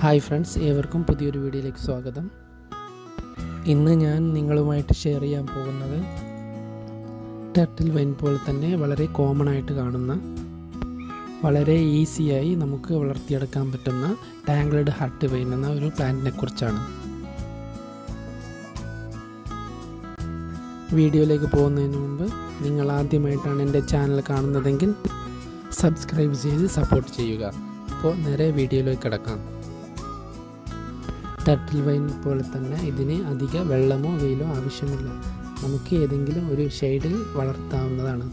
hi friends ഏവർക്കും പുതിയൊരു വീഡിയോയിലേക്ക് സ്വാഗതം ഇന്ന് ഞാൻ നിങ്ങളുമായിട്ട് ഷെയർ ചെയ്യാൻ പോകുന്നത് ടർട്ടിൽ വൈൻ പോലെ തന്നെ വളരെ കോമൺ ആയിട്ട് കാണുന്ന വളരെ ഈസിയായി നമുക്ക് വളർത്തിയെടുക്കാൻ പറ്റുന്ന ടാങ്കിൾഡ് ഹാർട്ട് വൈൻ എന്ന ഒരു പ്ലാന്റിനെ കുറിച്ചാണ് വീഡിയോയിലേക്ക് പോകുന്നതിന് മുമ്പ് നിങ്ങൾ ആദ്യമായിട്ടാണ് എൻ്റെ ചാനൽ കാണുന്നതെങ്കിൽ സബ്സ്ക്രൈബ് ചെയ്ത് സപ്പോർട്ട് ചെയ്യുക അപ്പോൾ നേരെ വീഡിയോയിലേക്ക് കിടക്കാം ടർട്ടിൽ വൈൻ പോലെ തന്നെ ഇതിന് അധിക വെള്ളമോ വെയിലോ ആവശ്യമില്ല നമുക്ക് ഏതെങ്കിലും ഒരു ഷെയ്ഡിൽ വളർത്താവുന്നതാണ്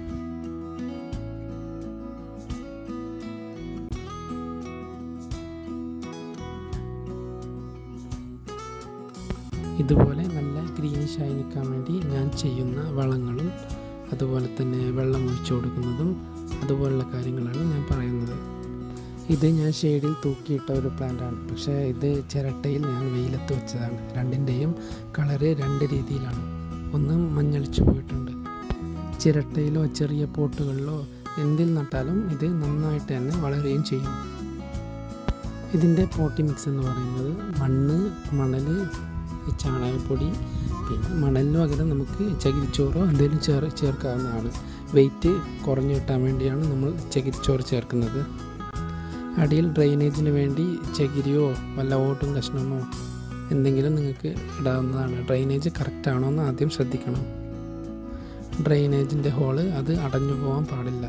ഇതുപോലെ നല്ല ഗ്രീനിഷായി നിൽക്കാൻ വേണ്ടി ഞാൻ ചെയ്യുന്ന വളങ്ങളും അതുപോലെ തന്നെ വെള്ളം ഒഴിച്ചു കൊടുക്കുന്നതും അതുപോലുള്ള കാര്യങ്ങളാണ് ഞാൻ പറയുന്നത് ഇത് ഞാൻ ഷെയ്ഡിൽ തൂക്കിയിട്ട ഒരു പ്ലാന്റാണ് പക്ഷേ ഇത് ചിരട്ടയിൽ ഞാൻ വെയിലത്ത് വെച്ചതാണ് രണ്ടിൻ്റെയും കളറ് രണ്ട് രീതിയിലാണ് ഒന്ന് മഞ്ഞളിച്ചു പോയിട്ടുണ്ട് ചിരട്ടയിലോ ചെറിയ പോട്ടുകളിലോ എന്തിൽ നട്ടാലും ഇത് നന്നായിട്ട് തന്നെ വളരുകയും ചെയ്യും ഇതിൻ്റെ പോട്ടി മിക്സ് എന്ന് പറയുന്നത് മണ്ണ് മണൽ ചാണകപ്പൊടി പിന്നെ മണലിന് പകരം നമുക്ക് ചകിരിച്ചോറോ എന്തെങ്കിലും ചേർ ചേർക്കാവുന്നതാണ് വെയിറ്റ് കുറഞ്ഞു കിട്ടാൻ വേണ്ടിയാണ് നമ്മൾ ചകിരിച്ചോറ് ചേർക്കുന്നത് അടിയിൽ ഡ്രെയിനേജിന് വേണ്ടി ചകിരിയോ വല്ല ഓട്ടും കഷ്ണമോ എന്തെങ്കിലും നിങ്ങൾക്ക് ഇടാവുന്നതാണ് ഡ്രെയിനേജ് കറക്റ്റ് ആണോ എന്ന് ആദ്യം ശ്രദ്ധിക്കണം ഡ്രെയിനേജിൻ്റെ ഹോള് അത് അടഞ്ഞു പോകാൻ പാടില്ല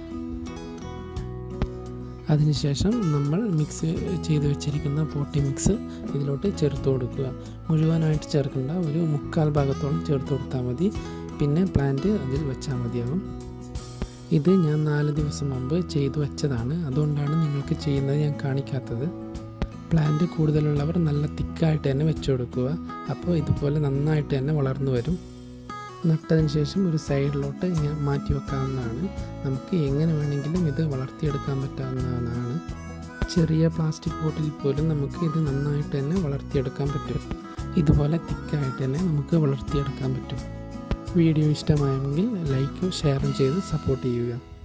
അതിനുശേഷം നമ്മൾ മിക്സ് ചെയ്ത് വെച്ചിരിക്കുന്ന പോട്ടി മിക്സ് ഇതിലോട്ട് ചേർത്ത് കൊടുക്കുക മുഴുവനായിട്ട് ചേർക്കേണ്ട ഒരു മുക്കാൽ ഭാഗത്തോളം ചേർത്ത് കൊടുത്താൽ മതി പിന്നെ പ്ലാന്റ് അതിൽ വെച്ചാൽ മതിയാവും ഇത് ഞാൻ നാല് ദിവസം മുമ്പ് ചെയ്തു വെച്ചതാണ് അതുകൊണ്ടാണ് നിങ്ങൾക്ക് ചെയ്യുന്നത് ഞാൻ കാണിക്കാത്തത് പ്ലാന്റ് കൂടുതലുള്ളവർ നല്ല തിക്കായിട്ട് തന്നെ വെച്ചു കൊടുക്കുക അപ്പോൾ ഇതുപോലെ നന്നായിട്ട് തന്നെ വളർന്നു വരും നട്ടതിന് ശേഷം ഒരു സൈഡിലോട്ട് ഇങ്ങനെ മാറ്റി വെക്കാവുന്നതാണ് നമുക്ക് എങ്ങനെ വേണമെങ്കിലും ഇത് വളർത്തിയെടുക്കാൻ പറ്റാവുന്നതാണ് ചെറിയ പ്ലാസ്റ്റിക് ബോട്ടിൽ പോലും നമുക്ക് ഇത് നന്നായിട്ട് തന്നെ വളർത്തിയെടുക്കാൻ പറ്റും ഇതുപോലെ തിക്കായിട്ട് തന്നെ നമുക്ക് വളർത്തിയെടുക്കാൻ പറ്റും വീഡിയോ ഇഷ്ടമായെങ്കിൽ ലൈക്കും ഷെയറും ചെയ്ത് സപ്പോർട്ട് ചെയ്യുക